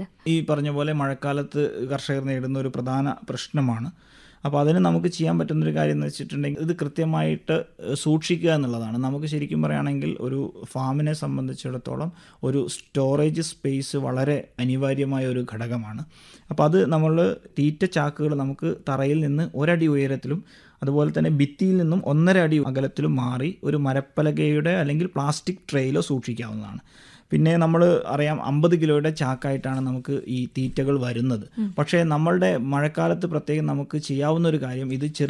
ഇത് ഈ പറഞ്ഞ പോലെ മഴക്കാലത്ത് കർഷകർ നേരിടുന്ന ഒരു പ്രധാന പ്രശ്നമാണ് അപ്പോൾ അതിന് നമുക്ക് ചെയ്യാൻ പറ്റുന്നൊരു കാര്യം എന്ന് വെച്ചിട്ടുണ്ടെങ്കിൽ ഇത് കൃത്യമായിട്ട് ഏഹ്, സൂക്ഷിക്കുക എന്നുള്ളതാണ് നമുക്ക് ശരിക്കും പറയുകയാണെങ്കിൽ ഒരു ഫാമിനെ സംബന്ധിച്ചിടത്തോളം ഒരു സ്റ്റോറേജ് സ്പേസ് വളരെ അനിവാര്യമായ ഒരു ഘടകമാണ് അപ്പോൾ അത് നമ്മൾ തീറ്റ ചാക്കുകൾ നമുക്ക് തറയിൽ നിന്ന് ഒരടി ഉയരത്തിലും അതുപോലെ തന്നെ ഭിത്തിയിൽ നിന്നും ഒന്നര അടി അകലത്തിലും മാറി ഒരു മരപ്പലകയുടെ അല്ലെങ്കിൽ പ്ലാസ്റ്റിക് ട്രേയിലോ സൂക്ഷിക്കാവുന്നതാണ് പിന്നെ നമ്മൾ അറിയാം അമ്പത് കിലോയുടെ ചാക്കായിട്ടാണ് നമുക്ക് ഈ തീറ്റകൾ വരുന്നത് പക്ഷേ നമ്മളുടെ മഴക്കാലത്ത് പ്രത്യേകം നമുക്ക് ചെയ്യാവുന്ന ഒരു കാര്യം ഇത് ചെറിയ